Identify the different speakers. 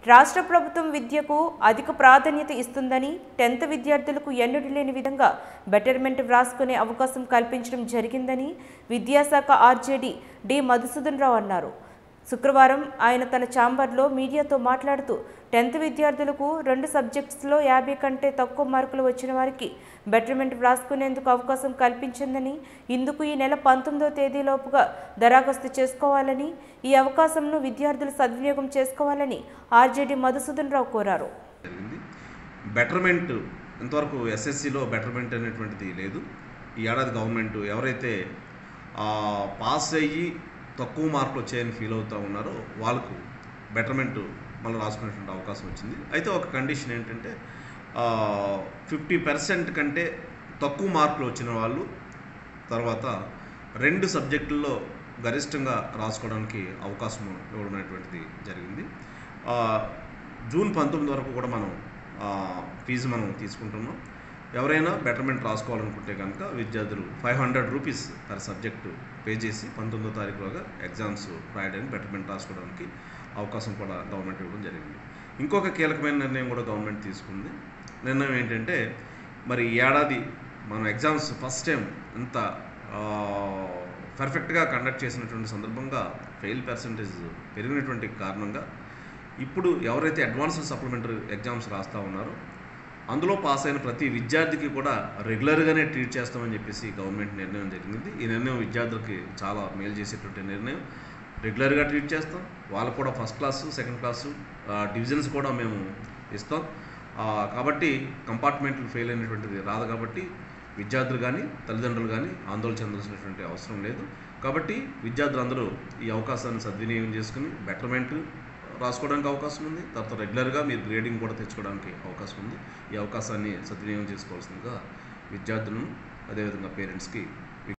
Speaker 1: రాష్ట్ర ప్రభుత్వం విద్యకు అధిక ప్రాధాన్యత ఇస్తుందని టెన్త్ విద్యార్థులకు ఎన్నడూ లేని విధంగా బెటర్మెంట్ వ్రాసుకునే అవకాశం కల్పించడం జరిగిందని విద్యాశాఖ ఆర్జేడీ డి మధుసూదన్ రావు అన్నారు శుక్రవారం ఆయన తన ఛాంబర్లో మీడియాతో మాట్లాడుతూ టెన్త్ విద్యార్థులకు రెండు సబ్జెక్ట్స్లో యాభై కంటే తక్కువ మార్కులు వచ్చిన వారికి బెటర్మెంట్ వ్రాసుకునేందుకు అవకాశం కల్పించిందని ఇందుకు ఈ నెల పంతొమ్మిదో తేదీలోపుగా దరఖాస్తు చేసుకోవాలని ఈ అవకాశంను విద్యార్థులు సద్వినియోగం చేసుకోవాలని ఆర్జేడీ మధుసూదన్ రావు కోరారు
Speaker 2: జరిగింది బెటర్మెంట్ ఇంతవరకు ఎస్ఎస్సిలో బెటర్మెంట్ అనేటువంటిది లేదు ఈ ఏడాది గవర్నమెంట్ ఎవరైతే ఆ, పాస్ అయ్యి తక్కువ మార్కులు వచ్చాయని ఫీల్ అవుతూ ఉన్నారో వాళ్ళకు బెటర్మెంట్ మళ్ళీ రాసుకునేటువంటి అవకాశం వచ్చింది అయితే ఒక కండిషన్ ఏంటంటే ఫిఫ్టీ పర్సెంట్ కంటే తక్కువ మార్కులు వచ్చిన వాళ్ళు తర్వాత రెండు సబ్జెక్టుల్లో గరిష్టంగా రాసుకోవడానికి అవకాశం ఇవ్వడం అనేటువంటిది జరిగింది ఆ, జూన్ పంతొమ్మిది వరకు కూడా మనం ఆ, ఫీజు మనం తీసుకుంటున్నాం ఎవరైనా బెటర్మెంట్ రాసుకోవాలనుకుంటే కనుక విద్యార్థులు five hundred rupees per subject pay చేసి పంతొమ్మిదో తారీఖులోగా ఎగ్జామ్స్ రాయడానికి బెటర్మెంట్ రాసుకోవడానికి అవకాశం కూడా గవర్నమెంట్ ఇవ్వడం జరిగింది ఇంకొక కీలకమైన నిర్ణయం కూడా గవర్నమెంట్ తీసుకుంది నిర్ణయం ఏంటంటే మరి ఈ ఏడాది మనం ఎగ్జామ్స్ ఫస్ట్ టైం ఇంత పర్ఫెక్ట్గా కండక్ట్ చేసినటువంటి సందర్భంగా ఫెయిల్ పర్సంటేజ్ పెరిగినటువంటి కారణంగా ఇప్పుడు ఎవరైతే అడ్వాన్స్డ్ సప్లిమెంటరీ ఎగ్జామ్స్ రాస్తూ ఉన్నారో అందులో పాస్ అయిన ప్రతి విద్యార్థికి కూడా రెగ్యులర్గానే ట్రీట్ చేస్తామని చెప్పేసి గవర్నమెంట్ నిర్ణయం జరిగింది ఈ నిర్ణయం విద్యార్థులకి చాలా మేలు చేసేటువంటి నిర్ణయం రెగ్యులర్గా ట్రీట్ చేస్తాం వాళ్ళకు కూడా first class second class divisions కూడా మేము ఇస్తాం ఆ, కాబట్టి కంపార్ట్మెంట్లు ఫెయిల్ అయినటువంటిది రాదు కాబట్టి విద్యార్థులు కానీ తల్లిదండ్రులు కానీ ఆందోళన చెందాల్సినటువంటి అవసరం లేదు కాబట్టి విద్యార్థులందరూ ఈ అవకాశాన్ని సద్వినియోగం చేసుకుని బెటర్మెంట్ రాసుకోవడానికి అవకాశం ఉంది తర్వాత రెగ్యులర్గా మీరు గ్రేడింగ్ కూడా తెచ్చుకోవడానికి అవకాశం ఉంది ఈ అవకాశాన్ని సద్వినియోగం చేసుకోవాల్సిందిగా విద్యార్థులను అదేవిధంగా పేరెంట్స్కి